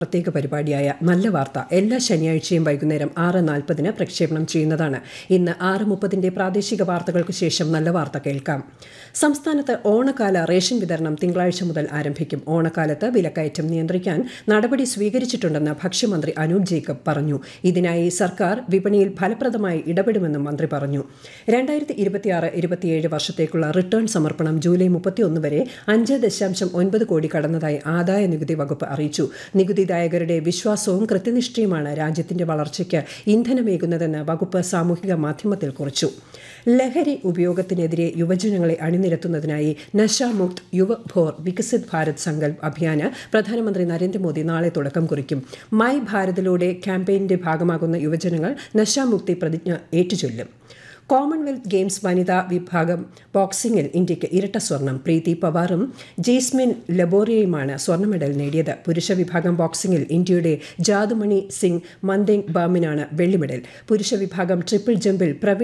പ്രത്യേക പരിപാടിയായ നല്ല വാർത്ത എല്ലാ ശനിയാഴ്ചയും വൈകുന്നേരം ആറ് നാൽപ്പതിന് പ്രക്ഷേപണം ചെയ്യുന്നതാണ് ഇന്ന് ആറ് മുപ്പതിന്റെ പ്രാദേശിക വാർത്തകൾക്ക് ശേഷം നല്ല വാർത്ത കേൾക്കാം സംസ്ഥാനത്ത് ഓണക്കാല റേഷൻ വിതരണം തിങ്കളാഴ്ച മുതൽ ആരംഭിക്കും ഓണക്കാലത്ത് വിലക്കയറ്റം നിയന്ത്രിക്കാൻ നടപടി സ്വീകരിച്ചിട്ടുണ്ടെന്ന് ഭക്ഷ്യമന്ത്രി അനൂപ് ജേക്കബ് പറഞ്ഞു ഇതിനായി സർക്കാർ വിപണിയിൽ ഫലപ്രദമായി ഇടപെടുമെന്നും മന്ത്രി പറഞ്ഞു രണ്ടായിരത്തി ഇരുപത്തിയാറ് ഇരുപത്തിയേഴ് വർഷത്തേക്കുള്ള റിട്ടേൺ സമർപ്പണം ജൂലൈ മുപ്പത്തിയൊന്ന് വരെ അഞ്ച് ദശാംശം ഒൻപത് കോടി കടന്നതായി ആദായ നികുതി വകുപ്പ് അറിയിച്ചു നികുതിദായകരുടെ വിശ്വാസവും കൃത്യനിഷ്ഠയുമാണ് രാജ്യത്തിന്റെ വളർച്ചയ്ക്ക് ഇന്ധനമേകുന്നതെന്ന് വകുപ്പ് സാമൂഹിക മാധ്യമത്തിൽ കുറിച്ചു ലഹരി ഉപയോഗത്തിനെതിരെ യുവജനങ്ങളെ അണിനിരത്തുന്നതിനായി നശാമുക്ത് യുവഭോർ വികസിത് ഭാരത് സങ്കൽപ് അഭിയാന് പ്രധാനമന്ത്രി നരേന്ദ്രമോദി നാളെ തുടക്കം കുറിക്കും മൈ ഭാരതിലൂടെ ക്യാമ്പയിന്റെ ഭാഗമാകുന്ന യുവജനങ്ങൾ നശാമുക്തി പ്രതിജ്ഞ ഏറ്റുചൊല്ലും കോമൺവെൽത്ത് ഗെയിംസ് വനിതാ വിഭാഗം ബോക്സിംഗിൽ ഇന്ത്യയ്ക്ക് ഇരട്ട സ്വർണം പ്രീതി പവാറും ജെയ്സ്മിൻ ലബോറിയയുമാണ് സ്വർണ്ണ മെഡൽ നേടിയത് പുരുഷ വിഭാഗം ബോക്സിംഗിൽ ഇന്ത്യയുടെ ജാദുമണി സിംഗ് മന്ദേങ് ബാമിനാണ് വെള്ളി മെഡൽ പുരുഷ വിഭാഗം ട്രിപ്പിൾ ജമ്പിൽ പ്രവീൺ